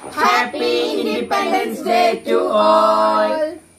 Happy Independence Day to all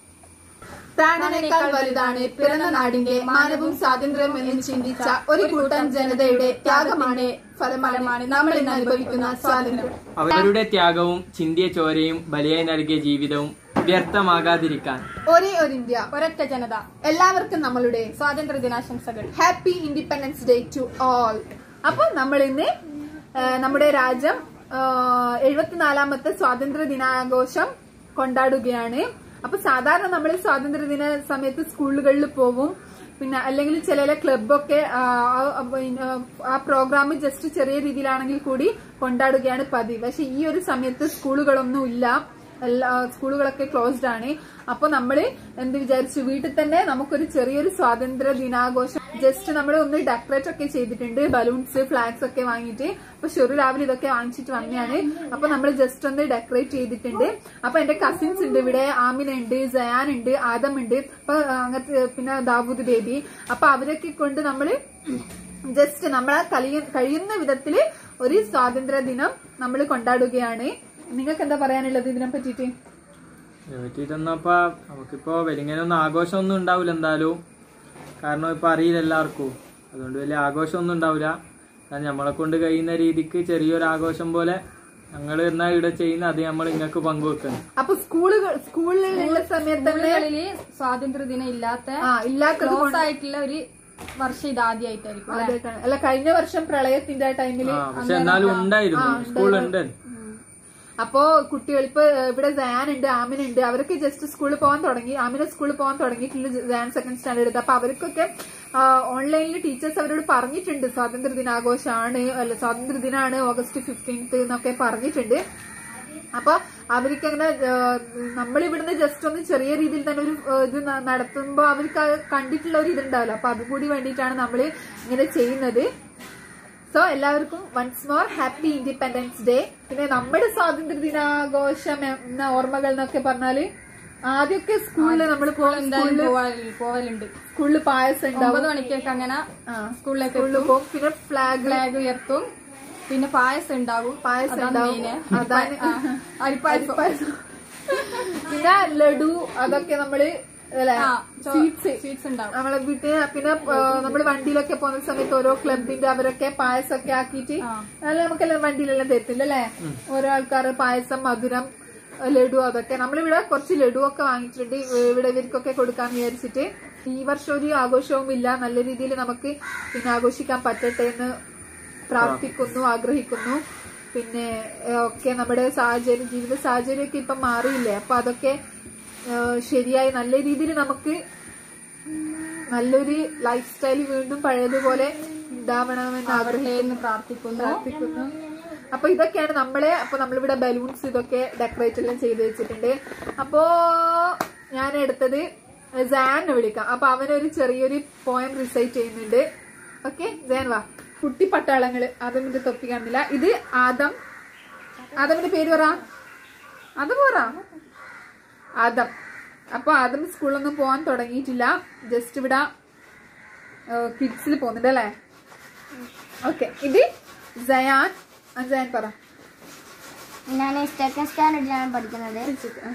പ്രാണനേക്കാൾ വലുതാണ് പിറന്ന നാടിന്റെ മാനവും സ്വാതന്ത്ര്യം എന്ന് ചിന്തിച്ച ഒരു കൂട്ടം ജനതയുടെ ത്യാഗമാണ് ഫലമാണ് നമ്മൾ ഇന്ന് അനുഭവിക്കുന്ന സ്വാതന്ത്ര്യം അവരുടെ ത്യാഗവും ചിന്തിയ ചോരയും ബലിയായി നൽകിയ ജീവിതവും വ്യർത്ഥമാകാതിരിക്കാൻ ഒരേ ഒരു ഇന്ത്യ ഒരൊറ്റ ജനത എല്ലാവർക്കും നമ്മളുടെ സ്വാതന്ത്ര്യ ദിനാശംസകൾ happy Independence Day to all അപ്പൊ നമ്മൾ ഇന്ന് ആ, നമ്മുടെ രാജ്യം ആ, എഴുപത്തിനാലാമത്തെ സ്വാതന്ത്ര്യ ദിനാഘോഷം കൊണ്ടാടുകയാണ് അപ്പൊ സാധാരണ നമ്മൾ സ്വാതന്ത്ര്യ ദിന സമയത്ത് സ്കൂളുകളിൽ പോവും പിന്നെ അല്ലെങ്കിൽ ചില ക്ലബൊക്കെ ആ, ആ, പിന്നെ, ആ പ്രോഗ്രാം ജസ്റ്റ് ചെറിയ രീതിയിലാണെങ്കിൽ കൂടി കൊണ്ടാടുകയാണ് പതിവ് പക്ഷെ ഈ ഒരു സമയത്ത് സ്കൂളുകളൊന്നും ഇല്ല എല്ലാ സ്കൂളുകളൊക്കെ ക്ലോസ്ഡ് ആണ് അപ്പൊ നമ്മള് എന്ത് വിചാരിച്ചു വീട്ടിൽ തന്നെ നമുക്കൊരു ചെറിയൊരു സ്വാതന്ത്ര്യ ദിനാഘോഷം ജസ്റ്റ് നമ്മൾ ഒന്ന് ഡെക്കറേറ്റ് ഒക്കെ ചെയ്തിട്ടുണ്ട് ബലൂൺസ് ഫ്ലാഗ്സ് ഒക്കെ വാങ്ങിയിട്ട് അപ്പൊ ഷെറു രാവിലെ ഇതൊക്കെ വാങ്ങിച്ചിട്ട് വന്നെയാണ് അപ്പൊ നമ്മൾ ജസ്റ്റ് ഒന്ന് ഡെക്കറേറ്റ് ചെയ്തിട്ടുണ്ട് അപ്പൊ എന്റെ കസിൻസ് ഉണ്ട് ഇവിടെ ആമിന ഉണ്ട് ജയാൻ ഉണ്ട് ആദം ഉണ്ട് അപ്പൊ അങ്ങനത്തെ പിന്നെ ദാവൂദ് ബേബി അപ്പൊ അവരൊക്കെ കൊണ്ട് നമ്മള് ജസ്റ്റ് നമ്മളെ കഴിയ കഴിയുന്ന വിധത്തില് ഒരു സ്വാതന്ത്ര്യ ദിനം നമ്മൾ കൊണ്ടാടുകയാണ് നിങ്ങൾക്ക് എന്താ പറയാനുള്ളത് ഇതിനെ പറ്റിയിട്ട് പറ്റിയിട്ടൊന്നപ്പോ നമുക്കിപ്പോ വലിങ്ങനൊന്നും ആഘോഷമൊന്നും ഉണ്ടാവില്ല എന്തായാലും കാരണം ഇപ്പൊ അറിയില്ല എല്ലാവർക്കും അതുകൊണ്ട് വലിയ ആഘോഷമൊന്നും ഉണ്ടാവില്ല കാരണം നമ്മളെ കൊണ്ട് കഴിയുന്ന രീതിക്ക് ചെറിയൊരു ആഘോഷം പോലെ ഞങ്ങൾ എന്നാ ഇവിടെ ചെയ്യുന്ന അത് നമ്മൾ നിങ്ങൾക്ക് പങ്കുവെക്കുന്നു അപ്പൊ സ്കൂളുകൾ സ്കൂളിലുള്ള സമയത്ത് തന്നെ സ്കൂളുകളില് സ്വാതന്ത്ര്യ ദിനം ഇല്ലാത്ത ആ ഇല്ലാത്തത് ക്ലോസ് ആയിട്ടുള്ള ഒരു വർഷം ഇതാദ്യമായിട്ടായിരിക്കും അല്ലേ? ആദ്യമായിട്ടാണ് അല്ല കഴിഞ്ഞ വർഷം പ്രളയത്തിന്റെ ടൈമില് ആ പക്ഷെ എന്നാലും ഉണ്ടായിരുന്നു സ്കൂളുണ്ട് അപ്പോ കുട്ടികൾ ഇപ്പൊ ഏഹ്, ഇവിടെ ജയാൻ ഉണ്ട് ആമിന ഉണ്ട് അവരൊക്കെ ജസ്റ്റ് സ്കൂളിൽ പോകാൻ തുടങ്ങി ആമിന സ്കൂളിൽ പോകാൻ തുടങ്ങിയിട്ടുണ്ട് ജയാൻ സെക്കൻഡ് സ്റ്റാൻഡേർഡ് എടുത്ത് അപ്പൊ അവർക്കൊക്കെ ഓൺലൈനിൽ ടീച്ചേഴ്സ് അവരോട് പറഞ്ഞിട്ടുണ്ട് സ്വാതന്ത്ര്യ ദിനാഘോഷമാണ് അല്ല സ്വാതന്ത്ര്യ ദിനാണ് ഓഗസ്റ്റ് ഫിഫ്റ്റീൻത്ത് എന്നൊക്കെ പറഞ്ഞിട്ടുണ്ട് അപ്പൊ അവർക്ക് അങ്ങനെ നമ്മൾ ഇവിടുന്ന് ജസ്റ്റ് ഒന്ന് ചെറിയ രീതിയിൽ തന്നെ ഒരു ഏഹ്, ഇത് ന- നടത്തുമ്പോ അവർക്ക് അത് കണ്ടിട്ടുള്ള ഒരു ഇതുണ്ടാവല്ലോ അപ്പൊ അതുകൂടി വേണ്ടിയിട്ടാണ് നമ്മൾ ഇങ്ങനെ ചെയ്യുന്നത് സോ എല്ലാവർക്കും once more happy Independence Day പിന്നെ നമ്മുടെ സ്വാതന്ത്ര്യ ദിനാഘോഷം എന്ന ഓർമ്മകൾ എന്നൊക്കെ പറഞ്ഞാല് ആദ്യമൊക്കെ സ്കൂളിൽ നമ്മൾ എന്തായാലും പോവാ- പോവലുണ്ട് സ്കൂളിൽ പായസം ഉണ്ടാവും ഒമ്പത് മണിക്കൊക്കെ അങ്ങനെ ആ, സ്കൂളിലേക്ക് സ്കൂളിൽ പോകും പിന്നെ ഫ്ലാഗ് ഫ്ലാഗ് ഉയർത്തും പിന്നെ പായസം ഉണ്ടാവും പായസം അതാണ് ഉണ്ടാവും മെയിന്. അതാണ് ആ, അരിപ്പായസം പായസം. പിന്നെ ലഡു അതൊക്കെ നമ്മള് അല്ലെ ആ, ചോ- സ്വീറ്റ്സ് സ്വീറ്റ്സ് ഉണ്ടാവും നമ്മളെ വീട്ടിൽ പിന്നെ നമ്മൾ വണ്ടിയിലൊക്കെ പോകുന്ന സമയത്ത് ഓരോ ക്ലബിന്റെ അവരൊക്കെ പായസമൊക്കെ ആക്കിയിട്ട് ആ. അല്ല നമുക്കെല്ലാം വണ്ടിയിലെല്ലാം തരത്തില്ല അല്ലേ ഓരോ ആൾക്കാർ പായസം മധുരം ലഡു അതൊക്കെ നമ്മളിവിടെ കുറച്ച് ലഡു ഒക്കെ വാങ്ങിച്ചിട്ടുണ്ട് ഇവിടെ ഇവർക്കൊക്കെ കൊടുക്കാൻ വിചാരിച്ചിട്ട് ഈ വർഷം ഒരു ആഘോഷവും ഇല്ല നല്ല രീതിയിൽ നമുക്ക് പിന്നെ ആഘോഷിക്കാൻ പറ്റട്ടെ എന്ന് പ്രാർത്ഥിക്കുന്നു ആഗ്രഹിക്കുന്നു പിന്നെ ഏഹ്, ഒക്കെ നമ്മുടെ സാഹചര്യം ജീവിത സാഹചര്യമൊക്കെ ഇപ്പം മാറിയില്ലേ അപ്പൊ അതൊക്കെ ഏഹ്, ശരിയായി നല്ല രീതിയിൽ നമുക്ക് നല്ലൊരു ലൈഫ് സ്റ്റൈൽ വീണ്ടും പഴയതുപോലെ ഉണ്ടാവണമെന്ന് ആഗ്രഹിക്കുന്നു എന്ന് പ്രാർത്ഥിക്കുന്നു പ്രാർത്ഥിക്കുന്നു അപ്പൊ ഇതൊക്കെയാണ് നമ്മളെ അപ്പൊ നമ്മളിവിടെ ബലൂൺസ് ഇതൊക്കെ ഡെക്കറേറ്റ് എല്ലാം ചെയ്ത് വെച്ചിട്ടുണ്ട് അപ്പോ ഞാൻ എടുത്തത് ജാനെ വിളിക്കാം അപ്പൊ അവനൊരു ചെറിയൊരു പോയം റിസൈറ്റ് ചെയ്യുന്നുണ്ട് ഓക്കെ ജാൻ വാ കുട്ടി പട്ടാളങ്ങള് ആദമിന്റെ തൊപ്പി കാണുന്നില്ല ഇത് ആദം ആദമിന്റെ പേര് പറ ആദം പറ ആദം അപ്പൊ ആദം സ്കൂളിലൊന്നും പോകാൻ തുടങ്ങിയിട്ടില്ല ജസ്റ്റ് ഇവിടെ കിഡ്സിൽ പോകുന്നുണ്ട് അല്ലേ ഓക്കെ ഇത് ജയാൻ ആ, ജയാൻ പറ ഞാൻ സെക്കൻഡ് സ്റ്റാൻഡേർഡിലാണ് പഠിക്കുന്നത് ആ.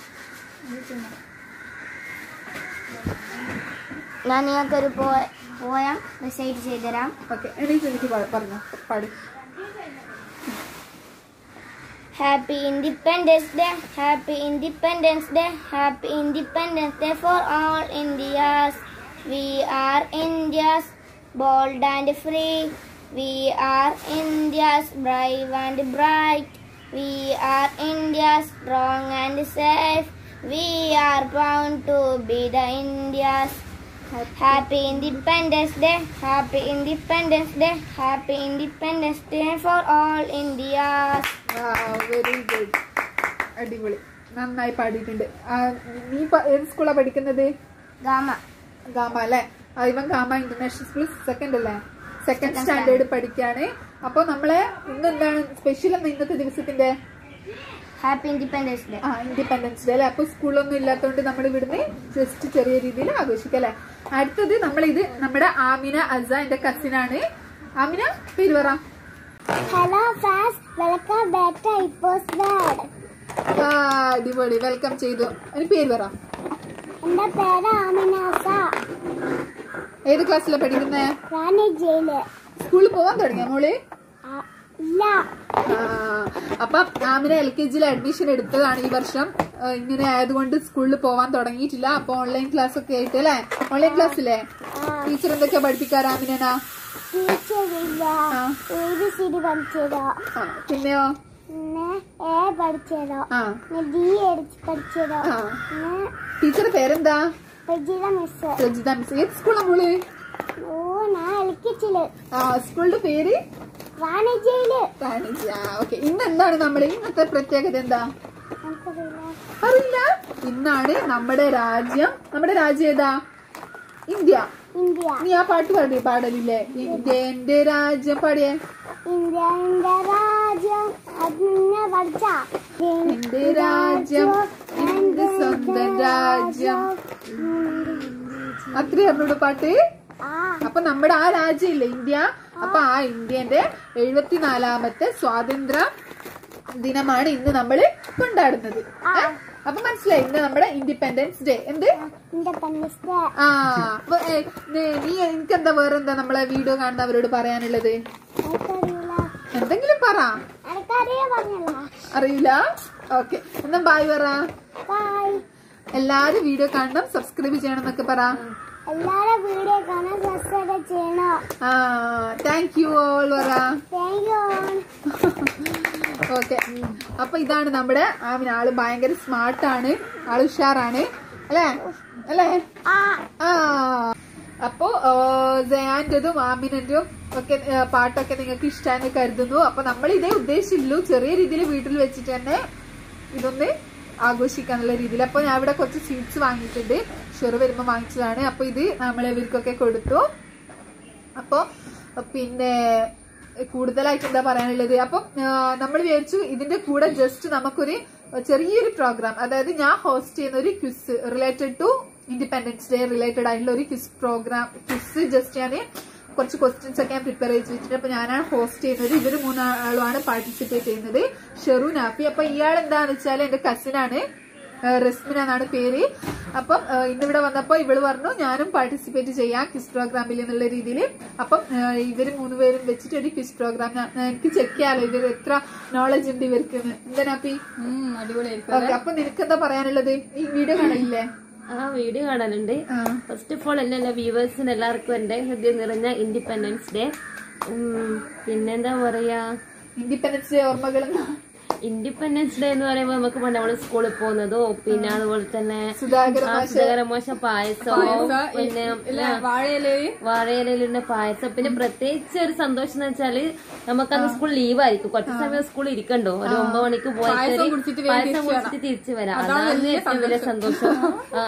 ഞാൻ നിങ്ങൾക്കൊരു പോ- പോയം റിസൈറ്റ് ചെയ്തുതരാം ഓക്കെ എണീറ്റ് എനിക്ക് പാ- പറഞ്ഞോ പാടി Happy Independence Day, Happy Independence Day, Happy Independence Day for all Indias. We are India's bold and free. We are India's brave and bright. We are India's strong and safe. We are bound to be the India's. Happy Independence Day, Happy Independence Day, Happy Independence Day for all Indias. Very good അടിപൊളി നന്നായി പാടിയിട്ടുണ്ട് ആ, നീ പ- ഏത് സ്കൂളാണ് പഠിക്കുന്നത് Gama. Gamma അല്ലേ ആ, ഇവൻ ഗാമ ഇന്റർനാഷണൽ സ്കൂൾ സെക്കൻഡ് അല്ലേ സെക്കൻഡ് സ്റ്റാൻഡേർഡ് പഠിക്കാണ് അപ്പൊ നമ്മളെ ഇന്ന് എന്താണ് സ്പെഷ്യൽ എന്ന് ഇന്നത്തെ ദിവസത്തിന്റെ Happy Independence Day. ആ ഇൻഡിപെൻഡൻസ് ഡേ അല്ലെ അപ്പൊ സ്കൂളൊന്നും ഇല്ലാത്തതുകൊണ്ട് നമ്മൾ ഇവിടുന്ന് ജസ്റ്റ് ചെറിയ രീതിയിൽ ആഘോഷിക്കാം അല്ലെ അടുത്തത് നമ്മൾ ഇത് നമ്മുടെ ആമിന അസ എന്റെ കസിനാണ് ആമിന പേര് പറ Hello, friends. Welcome back to ഐപ്പോസ് വേർഡ് ആ അടിപൊളി വെൽക്കം ചെയ്തു അതിന് പേര് പറ എന്റെ പേര് ആമിനാസ ഏത് ക്ലാസ്സിലാണ് പഠിക്കുന്നത് റാണി ജയില് സ്കൂളിൽ പോവാൻ തുടങ്ങിയ മോള് ആ, ഇല്ല ആ, അപ്പൊ ആമിന എൽ കെ ജിയിൽ അഡ്മിഷൻ എടുത്തതാണ് ഈ വർഷം ആ, ഇങ്ങനെ ആയതുകൊണ്ട് സ്കൂളിൽ പോവാൻ തുടങ്ങിയിട്ടില്ല അപ്പൊ ഓൺലൈൻ ക്ലാസ് ഒക്കെ ആയിട്ട് അല്ലേ ഓൺലൈൻ ക്ലാസ്സിലെ ടീച്ചർ എന്തൊക്കെയാ പഠിപ്പിക്കാറ് ആമിനാ ടീച്ചറില്ല ആ. എ ബി സി ഡി പഠിച്ചതോ ആ, പിന്നെയോ പിന്നെ എ പഠിച്ചതോ ആ പിന്നെ ഡി എടിച്ച് പഠിച്ചതോ ആ പിന്നെ ടീച്ചർ പേരെന്താ പ്രജിത മിസ് രജിത മിസ് ഏത് സ്കൂളാ മോള് ഓ ഞാൻ എൽ കെ ജിയില് ആ സ്കൂളിന്റെ പേര് റാണി ജയില് കാണിച്ചു ആ ഓക്കെ ഇന്ന് എന്താണ് നമ്മുടെ ഇന്നത്തെ പ്രത്യേകത എന്താ എനിക്കറിയില്ല അറിയില്ല ഇന്നാണ് നമ്മുടെ രാജ്യം നമ്മുടെ രാജ്യം ഏതാ ഇന്ത്യ ഇന്ത്യ നീ ആ പാട്ട് പാടി പാടലില്ലേ ഇന്ത്യ എന്റെ രാജ്യം പാടിയേ ഇന്ത്യ എന്റെ രാജ്യം അതിനെ പഠിച്ച എന്റെ രാജ്യം എന്റെ സ്വന്തം രാജ്യം അത്രേ അറിഞ്ഞൂടെ പാട്ട് ആ അപ്പൊ നമ്മുടെ ആ രാജ്യം ഇല്ലേ ഇന്ത്യ അപ്പൊ ആ ഇന്ത്യന്റെ എഴുപത്തിനാലാമത്തെ സ്വാതന്ത്ര്യ ദിനമാണ് ഇന്ന് നമ്മൾ കൊണ്ടാടുന്നത് ഏ? അപ്പൊ മനസ്സിലായി ഇന്ന് നമ്മുടെ ഇൻഡിപെൻഡൻസ് ഡേ എന്ത് ഇൻഡിപെൻഡൻസ് ഡേ ആ അപ്പൊ ഏ, നീ- നീ എനിക്കെന്താ വേറെന്താ നമ്മളെ വീഡിയോ കാണുന്നവരോട് പറയാനുള്ളത് എനിക്കറിയില്ല എന്തെങ്കിലും പറ എനിക്കറിയാ പറഞ്ഞല്ല അറിയില്ല ഓക്കെ എന്നാ ബായ് പറ ബൈ എല്ലാരും വീഡിയോ കാണണം സബ്സ്ക്രൈബ് ചെയ്യണം എന്നൊക്കെ പറ എല്ലാരും വീഡിയോ കാണാൻ സബ്സ്ക്രൈബ് ചെയ്യണോ ആ താങ്ക് യു ഓൾ പറ താങ്ക് യു ഓക്കെ അപ്പൊ ഇതാണ് നമ്മുടെ ആമിന ആള് ഭയങ്കര സ്മാർട്ടാണ് ആള് ഉഷാറാണ് അല്ലേ അല്ലേ ആ ആ അപ്പോ ജയാന്റതും ആമിനന്റെയും ഒക്കെ ആ, പാട്ടൊക്കെ നിങ്ങൾക്ക് ഇഷ്ടമാണെന്ന് കരുതുന്നു അപ്പൊ നമ്മൾ ഇതേ ഉദ്ദേശിച്ചുള്ളൂ ചെറിയ രീതിയിൽ വീട്ടിൽ വെച്ചിട്ട് തന്നെ ഇതൊന്ന് ആഘോഷിക്കാന്നുള്ള രീതിയിൽ അപ്പൊ ഞാൻ ഇവിടെ കുറച്ച് സ്വീറ്റ്സ് വാങ്ങിയിട്ടുണ്ട് ഷെറു വരുമ്പോ വാങ്ങിച്ചതാണ് അപ്പൊ ഇത് നമ്മൾ ഇവർക്കൊക്കെ കൊടുത്തു അപ്പോ പിന്നെ കൂടുതലായിട്ട് എന്താ പറയാനുള്ളത് അപ്പം നമ്മൾ വിചാരിച്ചു ഇതിന്റെ കൂടെ ജസ്റ്റ് നമുക്കൊരു ചെറിയൊരു പ്രോഗ്രാം അതായത് ഞാൻ ഹോസ്റ്റ് ചെയ്യുന്ന ഒരു quiz related to Independence Day related ആയിട്ടുള്ള ഒരു ക്വിസ് പ്രോഗ്രാം ക്വിസ് ജസ്റ്റ് ഞാൻ കുറച്ച് ക്വസ്റ്റ്യൻസ് ഒക്കെ ഞാൻ പ്രിപ്പയർ ചെയ്ത് വെച്ചിട്ട് അപ്പൊ ഞാനാണ് ഹോസ്റ്റ് ചെയ്യുന്നത് ഇവര് മൂന്നാളുമാണ് പാർട്ടിസിപ്പേറ്റ് ചെയ്യുന്നത് ഷെറു നാഫി അപ്പൊ ഇയാൾ എന്താന്ന് വെച്ചാൽ എന്റെ കസിനാണ് റസ്മിന എന്നാണ് പേര് അപ്പം ഏഹ് ഇന്നിവിടെ വന്നപ്പോ ഇവള് പറഞ്ഞു ഞാനും പാർട്ടിസിപ്പേറ്റ് ചെയ്യാം ക്വിസ് പ്രോഗ്രാമിൽ എന്നുള്ള രീതിയിൽ അപ്പം ഏഹ് ഇവര് മൂന്നുപേരും വെച്ചിട്ട് ഒരു ക്വിസ് പ്രോഗ്രാം എനിക്ക് ചെക്ക് ചെയ്യാലോ ഇവർ എത്ര നോളജ് ഉണ്ട് ഇവർക്ക് എന്താ ഉം, അടിപൊളിയായിരിക്കും ഓക്കെ അപ്പൊ നിനക്ക് എന്താ പറയാനുള്ളത് ഈ വീഡിയോ കാണില്ലേ ആ വീഡിയോ കാണാനുണ്ട് ആ. ഫസ്റ്റ് ഓഫ് ഓൾ എല്ലാ വ്യൂവേഴ്സിന് എല്ലാവർക്കും എന്റെ ഹൃദയം നിറഞ്ഞ ഇൻഡിപെൻഡൻസ് ഡേ പിന്നെന്താ പറയാ ഇൻഡിപെൻഡൻസ് ഡേ ഓർമ്മകൾ ഇൻഡിപെൻഡൻസ് ഡേ എന്ന് പറയുമ്പോൾ നമുക്ക് പണ്ട് നമ്മള് സ്കൂളിൽ പോകുന്നതോ പിന്നെ അതുപോലെ തന്നെ സുധാകര ആ, സുധാകര മോശ പായസവും പിന്നെ ഇല്ല വാഴയിലയിൽ വാഴയിലുണ്ട് പായസം പിന്നെ പ്രത്യേകിച്ച് ഒരു സന്തോഷം എന്ന് വെച്ചാല് നമുക്കന്ന് സ്കൂൾ ലീവ് ആയിരിക്കും കുറച്ച് സമയം സ്കൂളിൽ ഇരിക്കണ്ടോ ഒരു ഒമ്പത് മണിക്ക് പോയിട്ട് പായസം കുടിച്ചിട്ട് വേഗം പായസം തിരിച്ച് കുടിച്ചിട്ട് തിരിച്ചു വരാം അതാണ് ഏറ്റവും വലിയ സന്തോഷം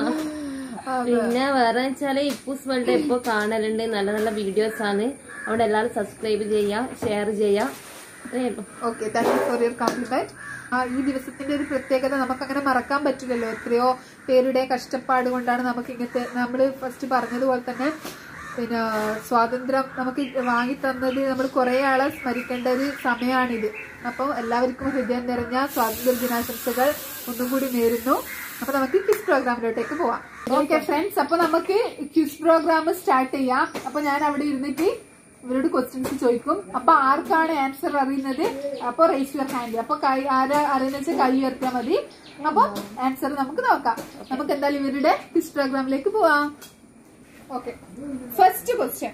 ആ പിന്നെ വേറെ വെച്ചാല് ഇപ്പൂസ് വേൾഡ് ഇപ്പൊ കാണലുണ്ട് നല്ല നല്ല വീഡിയോസ് ആണ് അവിടെ എല്ലാവരും സബ്സ്ക്രൈബ് ചെയ്യാ ഷെയർ ചെയ്യാ അത്രേ ഉള്ളൂ. Okay thank you for your compliment ഈ ദിവസത്തിന്റെ ഒരു പ്രത്യേകത നമുക്ക് അങ്ങനെ മറക്കാൻ പറ്റില്ലല്ലോ എത്രയോ പേരുടെ കഷ്ടപ്പാട് കൊണ്ടാണ് നമുക്ക് ഇങ്ങനത്തെ നമ്മൾ ഫസ്റ്റ് പറഞ്ഞതുപോലെ തന്നെ പിന്നെ സ്വാതന്ത്ര്യം നമുക്ക് വാങ്ങി തന്നത് നമ്മൾ കുറെ ആളെ സ്മരിക്കേണ്ട ഒരു സമയമാണിത് അപ്പോൾ എല്ലാവർക്കും ഹൃദയം നിറഞ്ഞ സ്വാതന്ത്ര്യ ദിനാശംസകൾ ഒന്നും കൂടി നേരുന്നു അപ്പൊ നമുക്ക് ക്വിസ് പ്രോഗ്രാമിലോട്ടേക്ക് പോവാം ഓക്കെ ഫ്രണ്ട്സ് അപ്പൊ നമുക്ക് ക്വിസ് പ്രോഗ്രാം സ്റ്റാർട്ട് ചെയ്യാം അപ്പൊ ഞാൻ അവിടെ ഇരുന്നിട്ട് ഇവരോട് ക്വസ്റ്റ്യൻസ് ചോദിക്കും അപ്പൊ ആർക്കാണ് ആൻസർ അറിയുന്നത് അപ്പൊ റേസ് യുവർ ഹാൻഡ് അപ്പൊ കൈ ആരാ അറിയുന്ന വെച്ചാൽ കൈ ഉയർത്തിയാൽ മതി അപ്പൊ ആൻസർ നമുക്ക് നോക്കാം നമുക്ക് എന്തായാലും ഇവരുടെ ക്വിസ് പ്രോഗ്രാമിലേക്ക് പോവാം ഓക്കെ ഫസ്റ്റ് ക്വസ്റ്റ്യൻ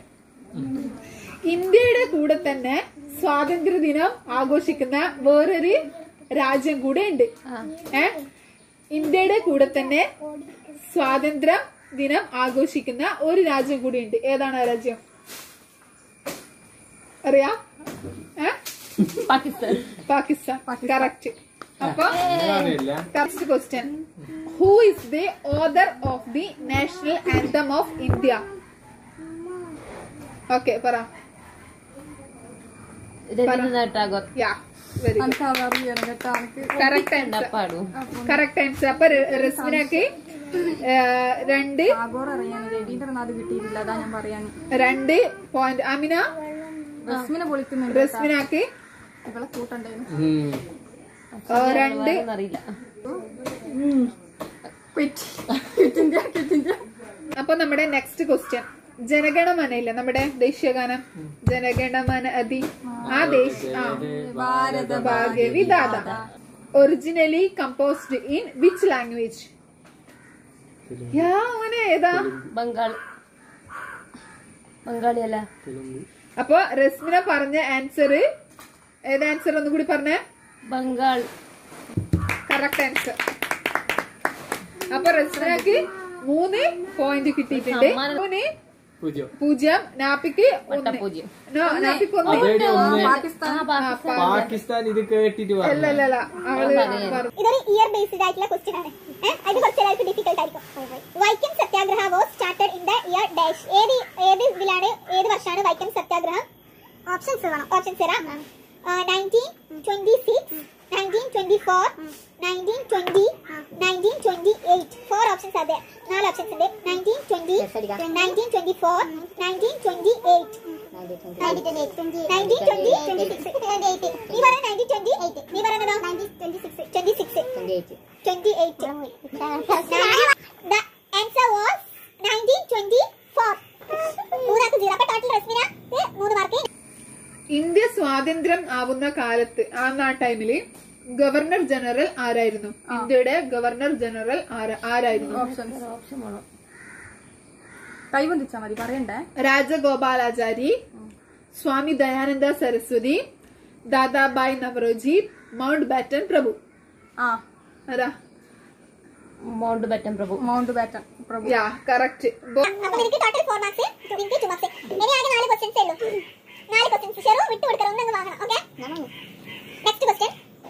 ഇന്ത്യയുടെ കൂടെ തന്നെ സ്വാതന്ത്ര്യ ദിനം ആഘോഷിക്കുന്ന വേറൊരു രാജ്യം കൂടെ ഉണ്ട് ഏ ഇന്ത്യയുടെ കൂടെ തന്നെ സ്വാതന്ത്ര്യ ദിനം ആഘോഷിക്കുന്ന ഒരു രാജ്യം കൂടി ഉണ്ട് ഏതാണ് ആ രാജ്യം അറിയാ ഏ പാകിസ്ഥാൻ പാകിസ്ഥാൻ കറക്റ്റ് അപ്പൊ അറിയില്ല first question who is the author of the national anthem of India okay പറ Rabindranath Tagore yeah very good എനിക്ക് അതറിയണം കേട്ടോ എനിക്ക് കറക്റ്റ് ആൻസർ പാടൂ കറക്റ്റ് ആൻസർ അപ്പൊ റസ്മിനക്ക് രണ്ട് ടാഗോർ അറിയാൻ രവീന്ദ്രനാഥ് കിട്ടിയിട്ടില്ല അതാ ഞാൻ പറയാൻ രണ്ട് പോയിന്റ് അമിന റസ്മിനെ പൊളിക്കുന്നുണ്ട് റസ്മിനാക്ക് ഇവളെ കൂട്ടുണ്ടായിരുന്നു ഉം. രണ്ട് അറിയില്ല quit quit India quit India അപ്പൊ നമ്മുടെ നെക്സ്റ്റ് ക്വസ്റ്റ്യൻ ജനഗണമനയില്ല നമ്മുടെ ദേശീയഗാനം ജനഗണമന അതി ആ ദേശ ആ ഭാരത ഭാഗ്യ വിധാത originally composed in which language yeah അവനെ ഏതാ ബംഗാൾ ബംഗാളി അല്ല തെലുങ്ക് അപ്പൊ റസ്മിന പറഞ്ഞ ആൻസർ ഏത് ആൻസർ ഒന്നും കൂടി പറഞ്ഞേ ബംഗാൾ കറക്റ്റ് ആൻസർ അപ്പൊ റസ്മിനക്ക് മൂന്ന് പോയിന്റ് കിട്ടിയിട്ടുണ്ട് മൂന്ന് പൂജ്യം പൂജ്യം നാപ്പിക്ക് ഒന്ന് പൂജ്യം നോ നാപ്പിക്ക് ഒന്ന് അതേടി ഒന്ന് പാകിസ്ഥാൻ പാകിസ്ഥാൻ ഇത് കേട്ടിട്ട് അല്ല പറഞ്ഞു അല്ല അല്ല അവള് പറഞ്ഞു ഇതൊരു ഇയർ ബേസ്ഡ് ആയിട്ടുള്ള ക്വസ്റ്റ്യൻ ആണ് ഏഹ് അത് കുറച്ച് എല്ലാവർക്കും ഡിഫിക്കൽട്ട് ആയിരിക്കും Vaikom Satyagraha was started in the year dash ഏത് ഏത് ഇതിലാണ് ഏത് വർഷമാണ് വൈക്കം സത്യാഗ്രഹം ഓപ്ഷൻസ് വേണം ഓപ്ഷൻസ് തരാം nineteen twenty six nineteen twenty four nineteen twenty nineteen twenty eight four options അതെ നാല് ഓപ്ഷൻസ് ഉണ്ട് nineteen twenty nineteen twenty four nineteen twenty eight നീ പറയുന്നത് നയൻറ്റീൻ ട്വന്റി എയ്റ്റ് നീ പറയുന്നതോ twenty six twenty six twenty eight the answer was nineteen twenty four മൂന്നാക്ക് zero അപ്പൊ total Rasmina മൂന്ന് മാർക്ക് ഇന്ത്യ സ്വാതന്ത്ര്യം ആവുന്ന കാലത്ത് ആ ആ ടൈമില് ഗവർണർ ജനറൽ ആരായിരുന്നു ഇന്ത്യയുടെ ഗവർണർ ജനറൽ ആര- ആരായിരുന്നു ഓപ്ഷൻസ് ഓപ്ഷൻ വേണം കൈ പൊന്തിച്ചാ മതി പറയണ്ടേ രാജഗോപാലാചാരി സ്വാമി ദയാനന്ദ സരസ്വതി ദാദാബായ് നവറോജി മൗണ്ട് ബാറ്റൻ പ്രഭു ആ അതാ മൗണ്ട് ബറ്റൻ പ്രഭു മൗണ്ട് ബാറ്റൺ പ്രഭു യാ കറക്റ്റ് അപ്പൊ നിനക്ക് ടോട്ടൽ ഫോർ മാർക്സ് എനിക്ക് ടു മാർക്സ് ഇനി ആകെ നാല് ക്വസ്റ്റ്യൻസ് ഉള്ളൂ നാല് ക്വസ്റ്റ്യൻസ് ചെറു വിട്ടു കൊടുക്കണം ഒന്നങ്ങ് വാങ്ങണം okay next question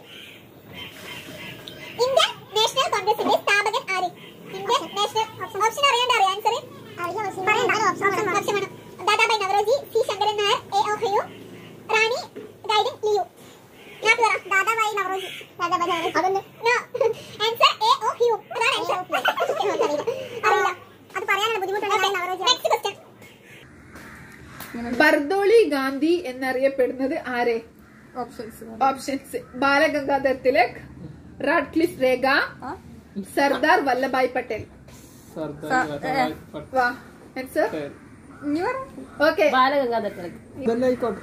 Indian National കോൺഗ്രസിന്റെ സ്ഥാപകൻ ആര് ഇന്ത്യൻ നാഷണൽ ഓപ്ഷൻ അറിയാണ്ട് അറിയാം ആൻസർ ഓപ്ഷൻ വേണം Dadabhai Naoroji C Sankaran Nair A O Hume Rani Gaidinliu ഞാൻ പറ ദാദാബായ് നവറോജി ദാദാബായ് നവറോജി അതൊന്ന് ആൻസർ എ ഒ ഹയു അതാണ് ആൻസർ അറിയില്ല അത് പറയാനുള്ള ബുദ്ധിമുട്ടുണ്ട് നെക്സ്റ്റ് ക്വസ്റ്റ്യൻ ബർദോളി ഗാന്ധി എന്നറിയപ്പെടുന്നത് ആരെ options options Balagangadhar Tilak Radcliffe രേഖ ആ? സർദാർ വല്ലഭായ് പട്ടേൽ സർദാർ വല്ലഭായ് വാ ആൻസർ പട്ടേൽ ഇനി പറ ഓക്കെ ബാലഗംഗാധർ തിലക് ഇതന്നെ ആയിക്കോട്ടെ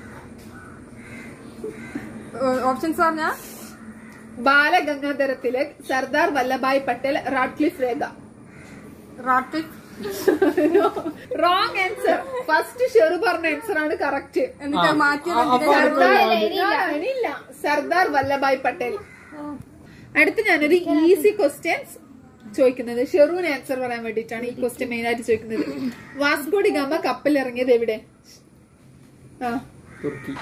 ഓപ്ഷൻസ് പറഞ്ഞാ ബാലഗംഗാധര തിലക് സർദാർ വല്ലഭായ് പട്ടേൽ റാഡ്ക്ലിഫ് രേഖ റാട്ടിൽ റോങ് ആൻസർ ഫസ്റ്റ് ഷെറു പറഞ്ഞ ആൻസർ ആണ് കറക്റ്റ് എന്നിട്ട് മാറ്റി ആ, അപ്പൊ ഇല്ല സർദാർ വല്ലഭായ് പട്ടേൽ അടുത്ത് ഞാനൊരു ഈസി ക്വസ്റ്റ്യൻസ് ചോദിക്കുന്നത് ഷെറൂന് ആൻസർ പറയാൻ വേണ്ടിയിട്ടാണ് ഈ ക്വസ്റ്റ്യൻ മെയിൻ ആയിട്ട് ചോദിക്കുന്നത് വാസ്കോഡി ഗാമ കപ്പൽ ഇറങ്ങിയത് എവിടെ ആ തുർക്കി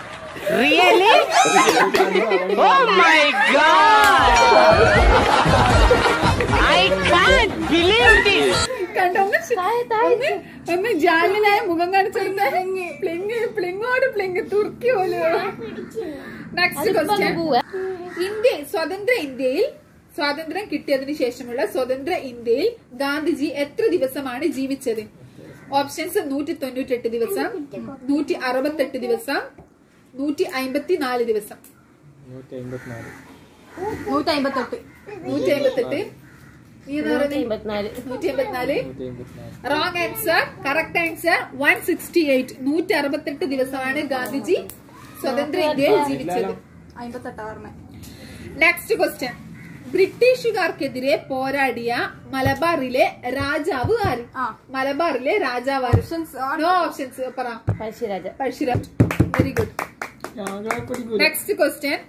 കണ്ടോ ഒന്ന് ശ- ഒന്ന് ഒന്ന് ജാലിനായ മുഖം കാണിച്ചിരുന്ന പ്ലിങ് പ്ലിങ്ങോട് പ്ലിങ് തുർക്കി പോലെ നെക്സ്റ്റ് ക്വസ്റ്റ്യൻ ഇന്ത്യ സ്വതന്ത്ര ഇന്ത്യയിൽ സ്വാതന്ത്ര്യം കിട്ടിയതിനു ശേഷമുള്ള സ്വതന്ത്ര ഇന്ത്യയിൽ ഗാന്ധിജി എത്ര ദിവസമാണ് ജീവിച്ചത് ഓപ്ഷൻസ് നൂറ്റി തൊണ്ണൂറ്റെട്ട് ദിവസം നൂറ്റി അറുപത്തെട്ട് ദിവസം നൂറ്റി അമ്പത്തി നാല് ദിവസം നൂറ്റി അമ്പത്തിനാല് നൂറ്റി അമ്പത്തെട്ട് നൂറ്റി അമ്പത്തെട്ട് നീ എന്താ പറയുന്നത് അമ്പത്തിനാല് നൂറ്റി അമ്പത്തിനാല് നൂറ്റി അമ്പത്തിനാല് wrong answer correct answer one sixty eight നൂറ്റി അറുപത്തെട്ട് ദിവസമാണ് ഗാന്ധിജി സ്വതന്ത്ര ഇന്ത്യയിൽ ജീവിച്ചത് അമ്പത്തെട്ടാ പറഞ്ഞേ നെക്സ്റ്റ് ക്വസ്റ്റ്യൻ ബ്രിട്ടീഷുകാർക്കെതിരെ പോരാടിയ മലബാറിലെ രാജാവ് ആര് ആ. മലബാറിലെ രാജാവ് ആര് ഓപ്ഷൻസ് നോ ഓപ്ഷൻസ് പറ പഴശ്ശിരാജ പഴശ്ശിരാജ് വെരി ഗുഡ് ഞങ്ങളെ കുടിക്കൂല നെക്സ്റ്റ് ക്വസ്റ്റ്യൻ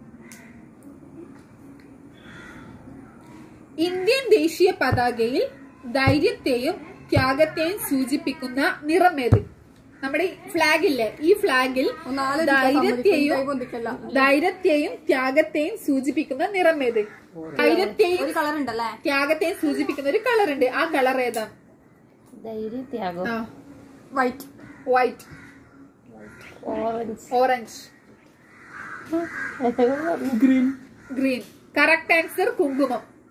ഇന്ത്യൻ ദേശീയ പതാകയിൽ ധൈര്യത്തെയും ത്യാഗത്തെയും സൂചിപ്പിക്കുന്ന നിറമേത് നമ്മുടെ ഈ ഫ്ലാഗ് ഇല്ലേ ഈ ഫ്ലാഗിൽ നാല് ധൈര്യത്തെയും കൈ പൊന്തിക്കല്ല ധൈര്യത്തെയും ത്യാഗത്തെയും സൂചിപ്പിക്കുന്ന നിറമേത് ധൈര്യത്തെയും ഒരു കളർ ഉണ്ടല്ലേ ത്യാഗത്തെയും സൂചിപ്പിക്കുന്ന ഒരു കളർ ഉണ്ട് ആ കളർ ഏതാണ് ധൈര്യ ത്യാഗം ആ white white orange orange green green correct answer കുങ്കുമം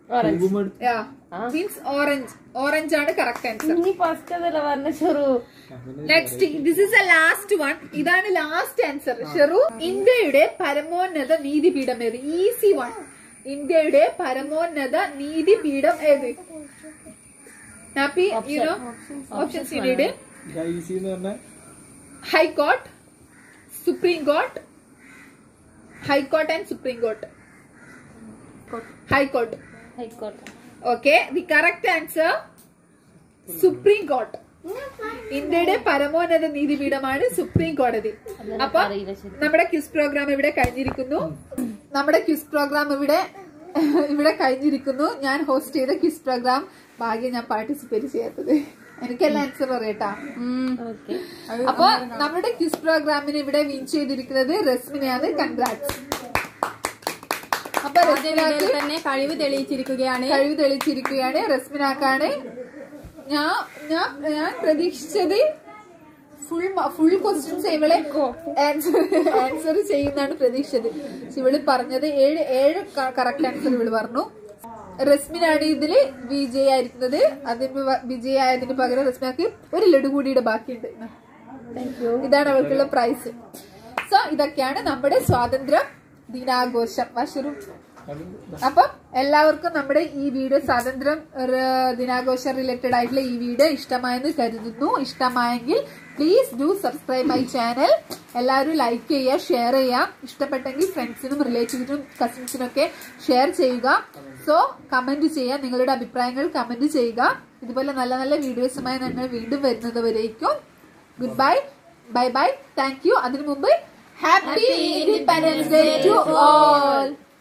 മീൻസ് ഓറഞ്ച് ഓറഞ്ച് ആണ് കറക്റ്റ് ആൻസർ ഇനി ഫസ്റ്റ് അതല്ല പറഞ്ഞ ചെറു next this is a last one ഇതാണ് ലാസ്റ്റ് ആൻസർ ഷെറു ഇന്ത്യയുടെ പരമോന്നത നീതിപീഠം ഏത് ഈസി വൺ ഇന്ത്യയുടെ പരമോന്നത നീതിപീഠം ഏത് happy you know options you need easy എന്ന് പറഞ്ഞാൽ high court Supreme Court high court and Supreme Court high court ആയിക്കോട്ടെ okay the correct answer Supreme Court ഇന്ത്യയുടെ പരമോന്നത നീതിപീഠമാണ് സുപ്രീം കോടതി അപ്പൊ അറിയില്ല ശരി നമ്മുടെ ക്യൂസ് പ്രോഗ്രാം ഇവിടെ കഴിഞ്ഞിരിക്കുന്നു നമ്മുടെ ക്യൂസ് പ്രോഗ്രാം ഇവിടെ ഇവിടെ കഴിഞ്ഞിരിക്കുന്നു ഞാൻ ഹോസ്റ്റ് ചെയ്ത ക്യൂസ് പ്രോഗ്രാം ഭാഗ്യം ഞാൻ പാർട്ടിസിപ്പേറ്റ് ചെയ്യാത്തത് എനിക്കെല്ലാം ആൻസർ പറയട്ടാ ഓക്കെ അപ്പൊ നമ്മുടെ ക്യൂസ് പ്രോഗ്രാമിന് ഇവിടെ വിൻ ചെയ്തിരിക്കുന്നത് റസ്മിനെയാണ് കൺഗ്രാറ്റ്സ് അപ്പൊ റസ്മിനാക്ക് തന്നെ കഴിവ് തെളിയിച്ചിരിക്കുകയാണ് കഴിവ് തെളിയിച്ചിരിക്കുകയാണ് റസ്മിനാക്കാണ് ഞാൻ ഞാൻ ഞാൻ പ്രതീക്ഷിച്ചത് ഫുൾ ഫുൾ ക്വസ്റ്റ്യൻസ് ഇവളെ ആൻസർ ആൻസർ ചെയ്യുന്നാണ് പ്രതീക്ഷിച്ചത് പക്ഷെ ഇവള് പറഞ്ഞത് ഏഴ് ഏഴ് കറക്റ്റ് ആൻസർ ഇവള് പറഞ്ഞു റസ്മിനാണ് ഇതില് വിജയായിരിക്കുന്നത് അതിന് പ- വിജയായതിന് പകരം റസ്മിനാക്ക് ഒരു ലഡു കൂടിയുടെ ബാക്കിയുണ്ട് ഇതാണ് അവൾക്കുള്ള പ്രൈസ് സോ ഇതൊക്കെയാണ് നമ്മുടെ സ്വാതന്ത്ര്യ ദിനാഘോഷം വഷറും അപ്പം എല്ലാവർക്കും നമ്മുടെ ഈ വീഡിയോ സ്വാതന്ത്ര്യം ര- ദിനാഘോഷം റിലേറ്റഡ് ആയിട്ടുള്ള ഈ വീഡിയോ ഇഷ്ടമായെന്ന് കരുതുന്നു ഇഷ്ടമായെങ്കിൽ please do subscribe my channel എല്ലാവരും ലൈക്ക് ചെയ്യുക ഷെയർ ചെയ്യുക ഇഷ്ടപ്പെട്ടെങ്കിൽ ഫ്രണ്ട്സിനും റിലേറ്റീവ്സിനും കസിൻസിനും ഒക്കെ ഷെയർ ചെയ്യുക സോ കമന്റ് ചെയ്യുക നിങ്ങളുടെ അഭിപ്രായങ്ങൾ കമന്റ് ചെയ്യുക ഇതുപോലെ നല്ല നല്ല വീഡിയോസുമായി ഞങ്ങൾ വീണ്ടും വരുന്നത് വരേക്കും goodbye bye bye thank you അതിനു മുമ്പ് happy Independence Day to all